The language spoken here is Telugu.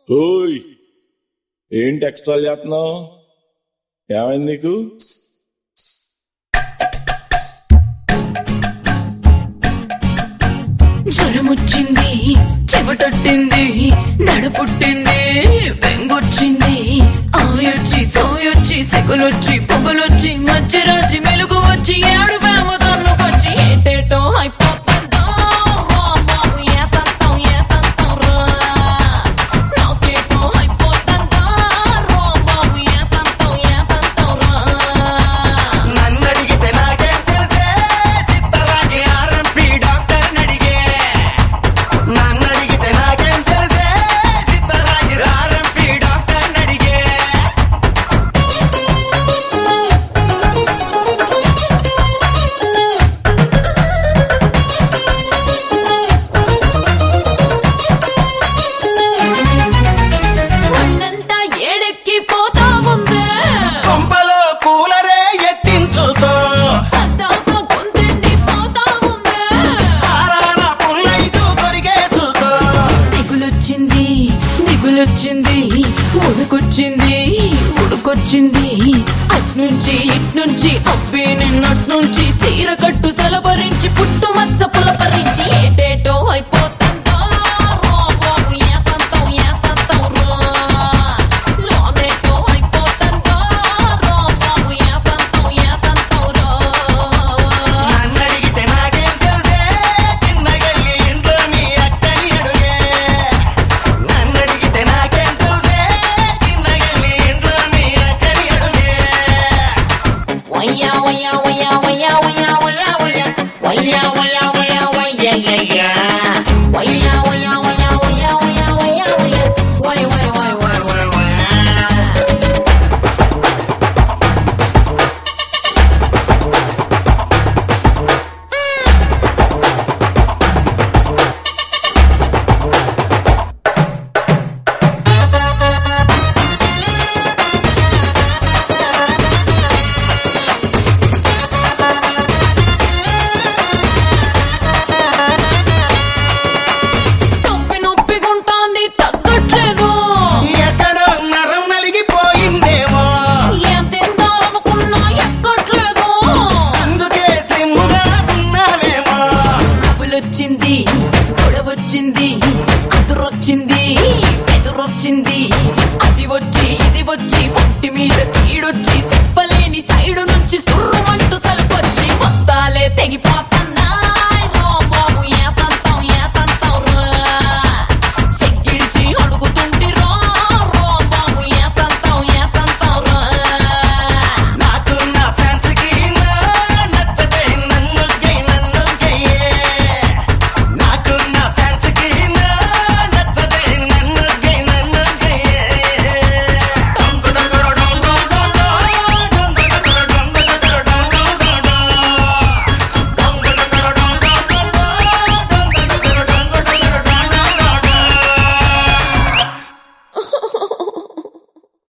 ఓయ్ ఏంటి ఎక్స్ట్రా చేస్తున్నావు ఏమైంది నీకు జ్వరమొచ్చింది చెమటొట్టింది నడపుట్టింది బెంగొచ్చింది ఆయొచ్చి సోయొచ్చి సెగలొచ్చి పొగలొచ్చి మధ్యరాత్రి మెలుగు వచ్చి ఏడు వేమదాన్లోకొచ్చి ఏటేటో అయిపోతుందో రా బాబు ఏతంతం ఏతంతం రా నాకేటో అయిపోతుందో రా బాబు ఏతంతం ఏతంతం రా నన్నడిగితే నాకేం తెలిసే చిత్తరాని ఆర్ఎంపీ డాక్టర్ నడిగే నన్నడిగితే నాకేం తెలిసే చిత్తరాని ఆర్ఎంపీ డాక్టర్ నడిగే ఒళ్ళంతా ఏడెక్కి పోతా ఉందే కొంపలో కూలరే ఎట్టించుకో పద్దాక గొంతెండి పోతా ఉందే ఆరాన పుల్లైచు కొరిగేసుకో దిగులొచ్చింది దిగులొచ్చింది ఉడుకొచ్చింది ఉడుకొచ్చింది అట్నుంచి ఇట్నుంచి అబ్బి నిన్నట్నుంచి సీర కట్టు సలపరించి పుట్టు మచ్చ పులపరించి ఏటేటో అయిపోతుందో రా బాబు ఏతంతం ఏతంతం రా లోనేటో అయిపోతుందో రా బాబు ఏతంతం ఏతంతం రా నన్నడిగితే నాకేం తెలిసే చిన్నగల్లి ఇంట్లో మీ అక్కని అడుగే నన్నడిగితే నాకేం తెలిసే చిన్నగల్లి ఇంట్లో మీ అక్కని అడుగే Waya waya waya waya waya waya waya waya waya waya waya yeah yeah waya waya waya waya waya waya waya waya waya waya waya waya waya నొప్పి నొప్పిగుంటాంది తగ్గట్లేదు ఎక్కడో నరం నలిగిపోయిందేమో ఏం తిందాలనుకున్నా ఎక్కట్లేదు అందుకే సిమ్ముగా ఉన్నావేమో కబులొచ్చింది గొడవొచ్చింది అదురొచ్చింది ఎదురొచ్చింది అది వచ్చి ఇది వచ్చి ఒంటి మీద కీడొచ్చి చెప్పలేని సైడు నుంచి సుర్రుమంటూ సలుపొచ్చి వస్తాలే తెగి